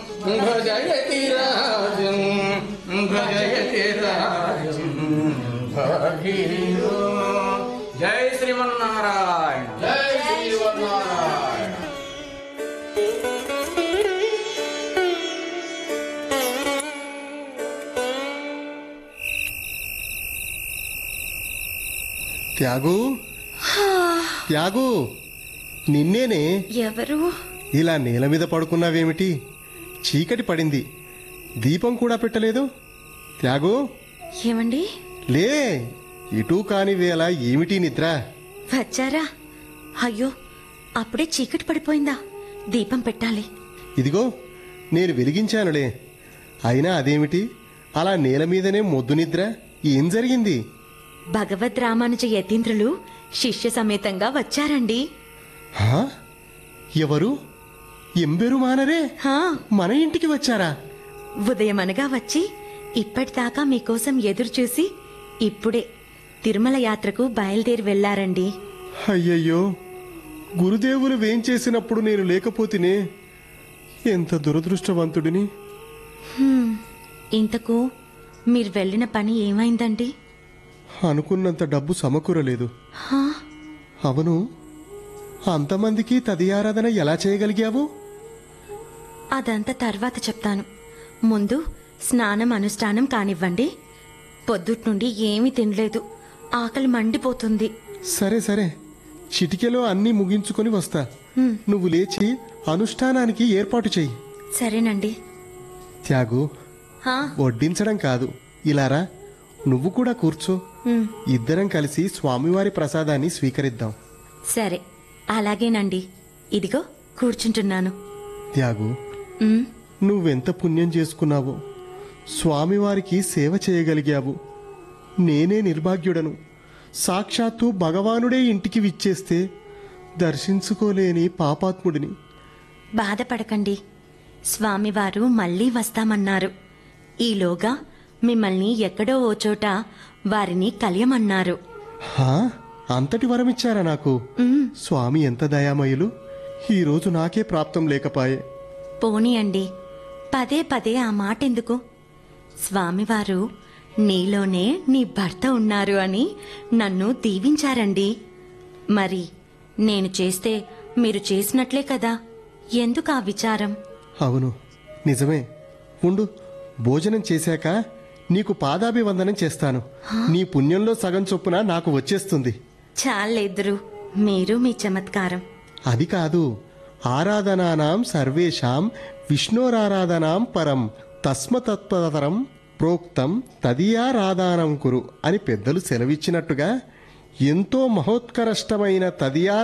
భజయతి రాజం భజయతి రాజం భగీరో జై శ్రీమన్నారాయణ జై శ్రీమన్నారాయణ త్యాగు త్యాగు నిన్నేనే ఎవరు ఇలా నేల మీద పడుకున్నావేమిటి చీకటి పడింది దీపం కూడా పెట్టలేదు త్యాగు ఏమండి లే ఇటూ కాని వేళ ఏమిటి నిద్ర వచ్చారా అయ్యో అప్పుడే చీకటి పడిపోయిందా దీపం పెట్టాలి ఇదిగో నేను వెలిగించానులే అయినా అదేమిటి అలా నేల మీదనే మొద్దు నిద్ర ఏం జరిగింది భగవద్ రామానుజ యతీంద్రులు శిష్య సమేతంగా వచ్చారండి హా? ఎవరు ఎంబెరు మానరే హా మన ఇంటికి వచ్చారా ఉదయమనగా వచ్చి ఇప్పటిదాకా మీకోసం ఎదురు చూసి ఇప్పుడే తిరుమల యాత్రకు బయలుదేరి వెళ్లారండి అయ్యయ్యో గురుదేవులు వేంచేసినప్పుడు నేను లేకపోతేనే ఎంత దురదృష్టవంతుడిని ఇంతకు మీరు వెళ్ళిన పని ఏమైందండి అనుకున్నంత డబ్బు సమకూరలేదు హా అవును అంతమందికి తదియారాధన ఎలా చేయగలిగావు అదంతా తర్వాత చెప్తాను ముందు స్నానం అనుష్ఠానం కానివ్వండి పొద్దుట్ నుండి ఏమీ తినలేదు ఆకలి మండిపోతుంది సరే సరే చిటికెలో అన్నీ ముగించుకొని వస్తా హ్మ్, నువ్వు లేచి అనుష్ఠానానికి ఏర్పాటు చెయ్యి సరేనండి త్యాగు హా, వడ్డించడం కాదు ఇలారా నువ్వు కూడా కూర్చో హ్మ్, ఇద్దరం కలిసి స్వామివారి ప్రసాదాన్ని స్వీకరిద్దాం సరే అలాగేనండి ఇదిగో కూర్చుంటున్నాను త్యాగు హ్మ్, నువ్వెంత పుణ్యం చేసుకున్నావో స్వామివారికి సేవ చేయగలిగావు నేనే నిర్భాగ్యుడను సాక్షాత్తు భగవానుడే ఇంటికి విచ్చేస్తే దర్శించుకోలేని పాపాత్ముడిని బాధపడకండి స్వామివారు మళ్ళీ వస్తామన్నారు ఈలోగా మిమ్మల్ని ఎక్కడో ఓ చోట వారిని కలియమన్నారు హా అంతటి వరమిచ్చారా నాకు ఉమ్, స్వామి ఎంత దయామయులు ఈరోజు నాకే ప్రాప్తం లేకపాయే పోనీయండి పదే పదే ఆ మాటెందుకు స్వామివారు నీలోనే నీ భర్త ఉన్నారు అని నన్ను దీవించారండి మరి నేను చేస్తే మీరు చేసినట్లే కదా ఎందుకు ఆ విచారం అవును నిజమే ఉండు భోజనం చేశాక నీకు పాదాభివందనం చేస్తాను నీ పుణ్యంలో సగం చొప్పున నాకు వచ్చేస్తుంది చాలేదురు మీరు మీ చమత్కారం అది కాదు ఆరాధనానాం సర్వేషాం విష్ణోరారాధనాం పరం తస్మతత్పరతరం ప్రోక్తం తదియారాధానం కురు అని పెద్దలు సెలవిచ్చినట్టుగా ఎంతో మహోత్కరష్టమైన తదియా